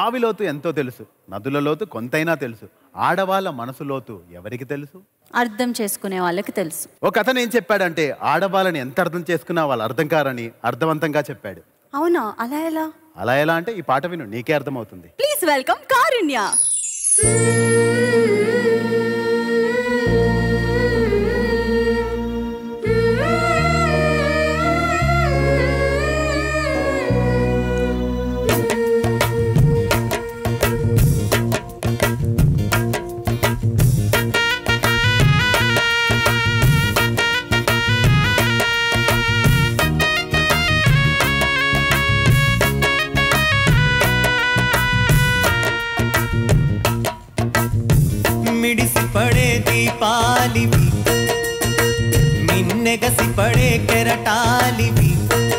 బావి లోతు ఎంతో తెలుసు నదుల లోతు కొంతైనా తెలుసు ఆడవాళ్ళ మనసు లోతు ఎవరికి తెలుసు అర్థం చేసుకునే వాళ్ళకి తెలుసు ఒక అతను ఏం చెప్పాడంటే ఆడవాళ్ళని ఎంత అర్థం చేసుకున్నా వాళ్ళు అర్థం కారని అర్థవంతంగా చెప్పాడు అవునా అలా ఎలా అలా ఎలా అంటే ఈ పాట విను నీకే అర్థమవుతుంది ప్లీజ్ వెల్కమ్ కారుణ్య మిడిసి పడే దీపాలివి మిన్నెగసి పడే కెరటాలివి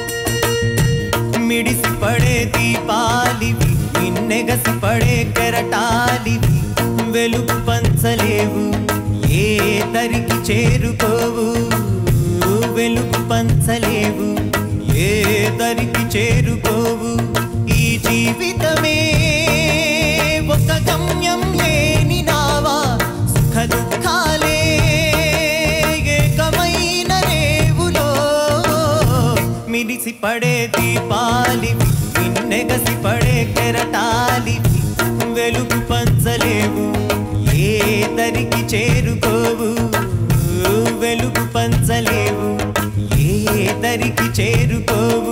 మిడిసి పడే దీపాలివి మిన్నెగసి పడే కెరటాలివి వెలుగు పంచలేవు ఏ దరికి చేరుకోవు వెలుగు పంచలేవు ఏ దరికి చేరుకోవు ఈ జీవితమే ఒక గమ్యం లేని నావా సుఖ దుఃఖాలే ఏకమైన రేవులో మిడిసి పడే దీపాలివి విన్నెగసి పడే కెరటాలివి వెలుగు పంచలేవు ఏ దరికి చేరుకోవు వెలుగు పంచలేవు ఏ దరికి చేరుకోవు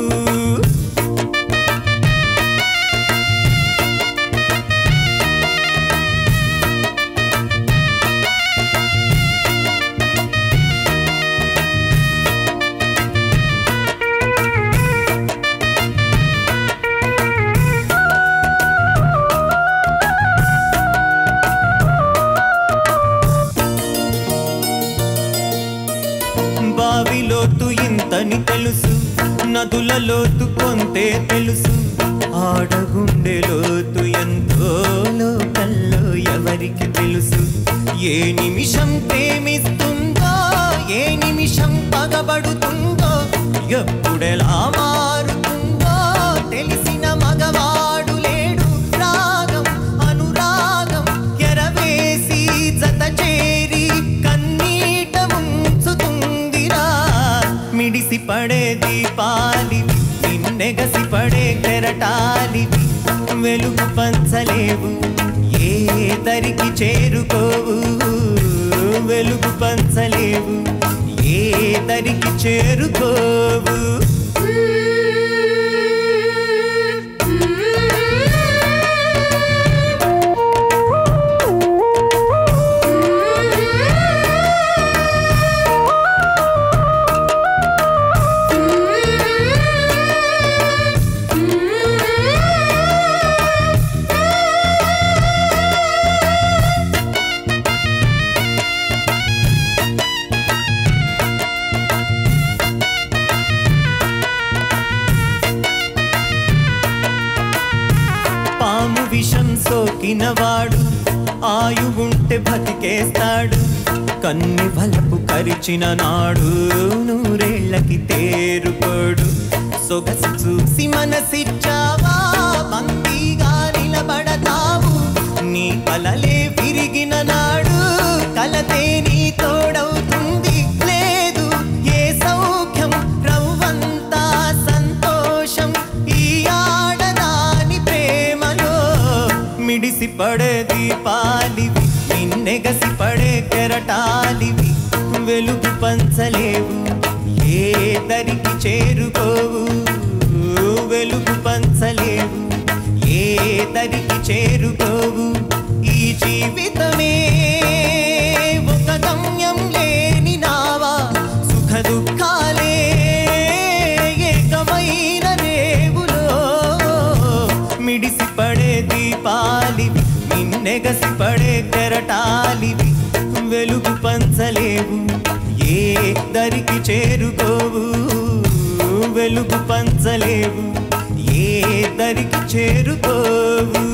బావిలోతు ఇంతని తెలుసు నదుల లోతు కొంతే తెలుసు ఆడగుండె లోతు ఎంతో లోకల్లో ఎవరికి తెలుసు ఏ నిమిషం ప్రేమిస్తుందో ఏ నిమిషం పగబడుతుందో ఎప్పుడెలా మారుతుందో తెలిసిన మగవాడు లేడు రాగం అనురాగం ఎరవేసి జత చేరి కన్నీట ముంచుతుందిరా మిడిసి పడే దీపాలివి నిన్నెగసి పడే కెరటాలివి వెలుగు పంచలేవు ఏ దరికి చేరుకోవు వెలుగు పంచలేవు ఏ దరికి చేరుకోవు పాము విషం సోకినవాడు ఆయువుంటే బతికేస్తాడు కన్ని వలపు కరిచిన నాడు నూరేళ్లకి తేరుకోడు సొగసు చూసి మనసిచ్చావా పంక్తిగా నిలబడతావు నీ కలలే విరిగిన నాడు కలతే నీ తోడవుతుంది లేదు ఏ సౌఖ్యం రవ్వంతా సంతోషం ఈ ఆడదాని ప్రేమలో మిడిసి పడే దీపాలివి నిన్నెగసి పడే కెరటాలివి వెలుగు పంచలేవు ఏ దరికి చేరుకోవు వెలుగు పంచలేవు ఏ దరికి చేరుకోవు ఈ జీవితమే ఒక గమ్యం లేని నావా సుఖ దుఃఖాలే ఏకమైన రేవులో మిడిసి పడే దీపాలివి నిన్నెగసి పడే కెరటాలివి వెలుగు పంచలేవు ఏ దరికి చేరుకోవు వెలుగు పంచలేవు ఏ దరికి చేరుకోవు